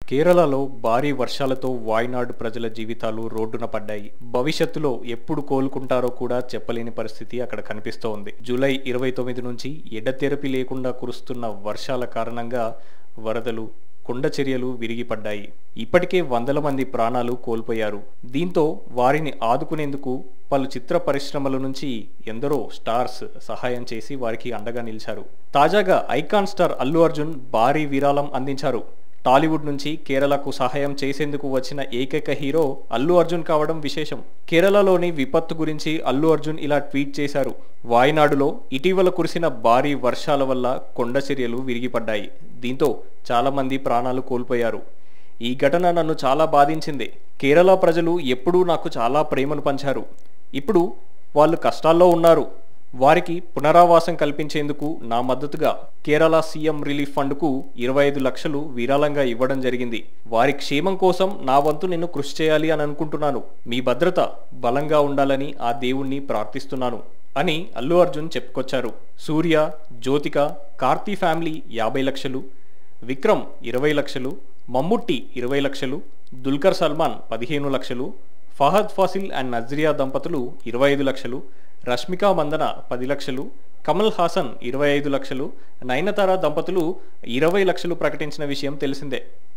కేరళలో భారీ వర్షాలతో వాయనాడు ప్రజల జీవితాలు రోడ్డున పడ్డాయి భవిష్యత్తులో ఎప్పుడు కోలుకుంటారో కూడా చెప్పలేని పరిస్థితి అక్కడ కనిపిస్తోంది జూలై ఇరవై తొమ్మిది నుంచి ఎడతెరపి లేకుండా కురుస్తున్న వర్షాల కారణంగా వరదలు కొండ చర్యలు విరిగిపడ్డాయి ఇప్పటికే వందల మంది ప్రాణాలు కోల్పోయారు దీంతో వారిని ఆదుకునేందుకు పలు చిత్ర పరిశ్రమల నుంచి ఎందరో స్టార్స్ సహాయం చేసి వారికి అండగా నిలిచారు తాజాగా ఐకాన్ స్టార్ అల్లు అర్జున్ భారీ విరాళం అందించారు టాలీవుడ్ నుంచి కేరళకు సహాయం చేసేందుకు వచ్చిన ఏకైక హీరో అల్లు అర్జున్ కావడం విశేషం కేరళలోని విపత్తు గురించి అల్లు అర్జున్ ఇలా ట్వీట్ చేశారు వాయనాడులో ఇటీవల కురిసిన భారీ వర్షాల వల్ల కొండ చర్యలు విరిగిపడ్డాయి దీంతో చాలా మంది ప్రాణాలు కోల్పోయారు ఈ ఘటన నన్ను చాలా బాధించింది కేరళ ప్రజలు ఎప్పుడూ నాకు చాలా ప్రేమను పంచారు ఇప్పుడు వాళ్ళు కష్టాల్లో ఉన్నారు వారికి పునరావాసం కల్పించేందుకు నా మద్దతుగా కేరళ సీఎం రిలీఫ్ ఫండ్కు ఇరవై ఐదు లక్షలు విరాళంగా ఇవ్వడం జరిగింది వారి క్షేమం కోసం నా వంతు నేను కృషి చేయాలి అని అనుకుంటున్నాను మీ భద్రత బలంగా ఉండాలని ఆ దేవుణ్ణి ప్రార్థిస్తున్నాను అని అల్లు అర్జున్ చెప్పుకొచ్చారు సూర్య జ్యోతిక కార్తీ ఫ్యామిలీ యాభై లక్షలు విక్రమ్ ఇరవై లక్షలు మమ్ముట్టి ఇరవై లక్షలు దుల్కర్ సల్మాన్ పదిహేను లక్షలు ఫహద్ ఫాసిల్ అండ్ నజ్రియా దంపతులు ఇరవై ఐదు లక్షలు రష్మికా మందన పది లక్షలు కమల్ హాసన్ ఇరవై ఐదు లక్షలు నయనతార దంపతులు ఇరవై లక్షలు ప్రకటించిన విషయం తెలిసిందే